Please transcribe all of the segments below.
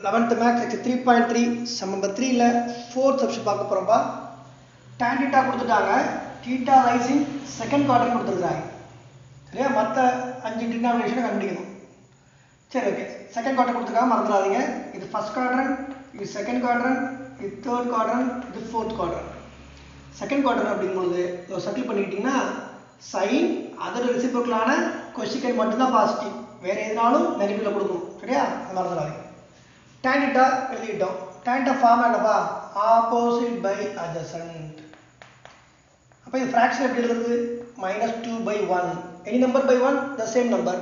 eleventh maths X three point three sum number த்ரீல fourth சப்ஷன் பார்க்க போகிறோம்ப்பா tan theta கொடுத்துட்டாங்க theta ரைசிங் செகண்ட் குவார்டர் கொடுத்துருக்காங்க சரியா மற்ற அஞ்சு டினாமினேஷனை கண்டுபிடிக்கணும் சரி ஓகே செகண்ட் குவார்டர் கொடுத்துருக்காங்க மறந்துடாதீங்க இது ஃபர்ஸ்ட் குவாட்ரன் இது செகண்ட் குவாட்ரன் இது தேர்ட் குவாட்ரன் இது ஃபோர்த் குவாட்ரன் செகண்ட் குவார்டர் அப்படிங்கும்பொழுது இதை சர்க்கிள் பண்ணிக்கிட்டிங்கன்னா சைன் அதோட ரெசிபிக்கலான கொஸ்டிக்கல் மட்டும்தான் பாசிட்டிவ் வேறு எதுனாலும் நெகட்டிவ்ல கொடுக்கணும் சரியா அது மறந்துடாதீங்க டேண்டிட்டா எழுதிட்டோம் டேண்டிட்டா ஃபார்ம் என்னப்பா ஆப்போசிட் பை adjacent அப்போ இது ஃப்ராக்ஷன் எப்படி எழுதுறது minus two by one any number by one the same number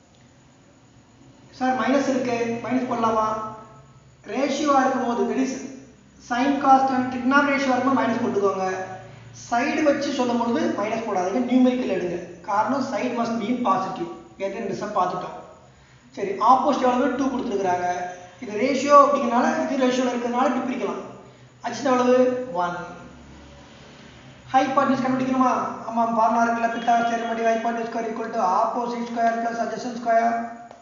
sir minus இருக்கு மைனஸ் போடலாமா ரேஷியோவாக இருக்கும்போது that is sine cos and trigonometric ratio இருக்கும்போது மைனஸ் போட்டுக்கோங்க சைடு வச்சு சொல்லும் பொழுது மைனஸ் போடாதீங்க நியூமெரிக்கல் எடுங்க காரணம் சைடு மஸ்ட் பி பாசிட்டிவ் ஏற்கனவே இந்த சம் பார்த்துட்டோம் சரி ஆப்போசிட் எவ்வளவு டூ கொடுத்துருக்குறாங்க இது ரேஷியோ அப்படிங்கிறனால இது ரேஷியோவில் இருக்கிறதுனால இப்படி பிரிக்கலாம் அச்சு எவ்வளவு ஒன் ஹைபாட்னிஸ் கண்டுபிடிக்கணுமா ஆமாம் ஃபார்முலா இருக்குல்ல பித்தாகரஸ் தேற்றம் படி hypotenuse square equal to opposite square plus adjacent square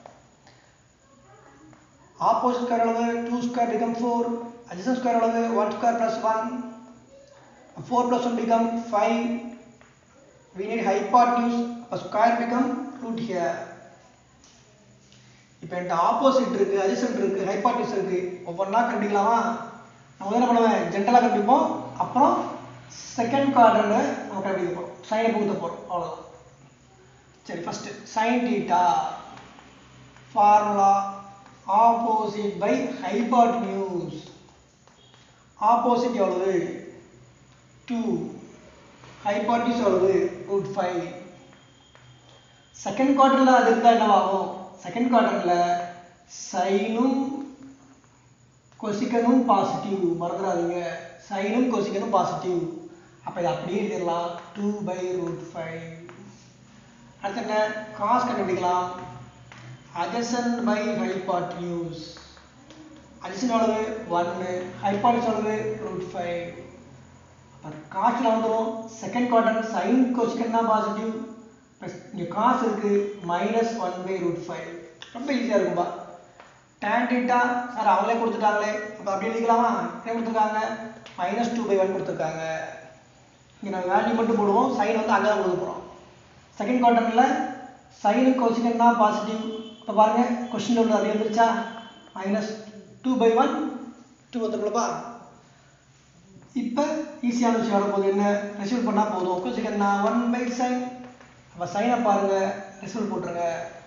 opposite square அளவு two square become four adjacent square அளவு one square plus one four plus one become five we need hypotenuse அப்போ square become root here இப்போ என்கிட்ட opposite இருக்கு adjacent இருக்கு hypotenuse இருக்கு ஒவ்வொன்றா கண்டுபிடிக்கலாமா நம்ம என்ன பண்ணுவேன் ஜென்ரலாக கண்டுபிடிப்போம் அப்புறம் செகண்ட் குவாட்ரன்னு நம்ம கண்டுபிடிக்க போகிறோம் சைனை புகுத்த போகிறோம் அவ்வளோதான் சரி first sine theta formula opposite by hypotenuse opposite எவ்வளவு டூ ஹைபாட்னியூஸ் எவ்வளவு ரூட் ஃபைவ் செகண்ட் குவார்டரில் அது இருந்தால் என்னவாகும் செகண்ட் குவார்டரில் சைனும் கொசிக்கனும் பாசிட்டிவ் மறந்துடாதீங்க சைனும் கொசிக்கனும் பாசிட்டிவ் அப்போ இது அப்படியே எழுதிடலாம் டூ பை ரூட் ஃபைவ் அடுத்து என்ன காஸ் கண்டுபிடிக்கலாம் adjacent பை ஹைபாட்னியூஸ் adjacent எவ்வளவு ஒன்று ஹைபாட்னியூஸ் எவ்வளவு ரூட் ஃபைவ் அப்போ காசில் வந்துடும் செகண்ட் குவார்டர் சைன் கொசிக்கன் தான் பாசிட்டிவ் ப்ளஸ் இங்கே காசு இருக்குது minus one by root five ரொம்ப ஈஸியாக இருக்கும்பா tan theta சார் அவங்களே கொடுத்துட்டாங்களே அப்போ அப்படி எழுதிக்கலாமா என்ன கொடுத்துருக்காங்க மைனஸ் டூ பை ஒன் கொடுத்துருக்காங்க இங்கே நம்ம வேல்யூ மட்டும் போடுவோம் சைன் வந்து அங்கே தான் கொடுக்க போகிறோம் செகண்ட் குவார்டரில் சைனு கொசிக்கன் தான் பாசிட்டிவ் இப்போ பாருங்கள் கொஸ்டின் உள்ள அப்படியே வந்துருச்சா minus two by one two வந்துருக்குள்ளப்பா இப்போ ஈஸியான விஷயம் வரும்போது என்ன ரிசீவ் பண்ணால் போதும் கொசிக்கன் நான் ஒன் பை சைன் அப்போ சைனை பாருங்கள் ரிசல்ட் போட்டுருங்க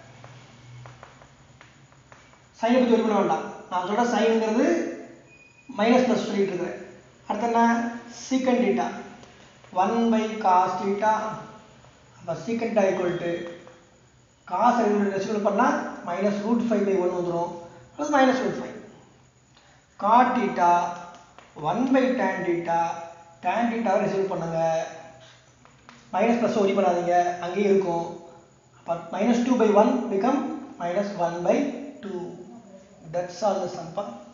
சைனை பற்றி ஒரி பண்ண வேண்டாம் நான் சொல்கிற சைனுங்கிறது மைனஸ் ப்ளஸ் சொல்லிட்டு இருக்கிறேன் அடுத்து என்ன secant theta one by cos theta அப்போ சீக்கன் டா ஈக்குவல் டு காஸ் ரெசிவல் பண்ணால் minus root five by one வந்துடும் plus minus root five cot theta one by tan theta tan டீட்டாவை ரிசீவ் பண்ணுங்க மைனஸ் ப்ளஸ் ஒரி பண்ணாதீங்க அங்கேயே இருக்கும் அப்போ minus two by one become minus one by two that's all the சம்பா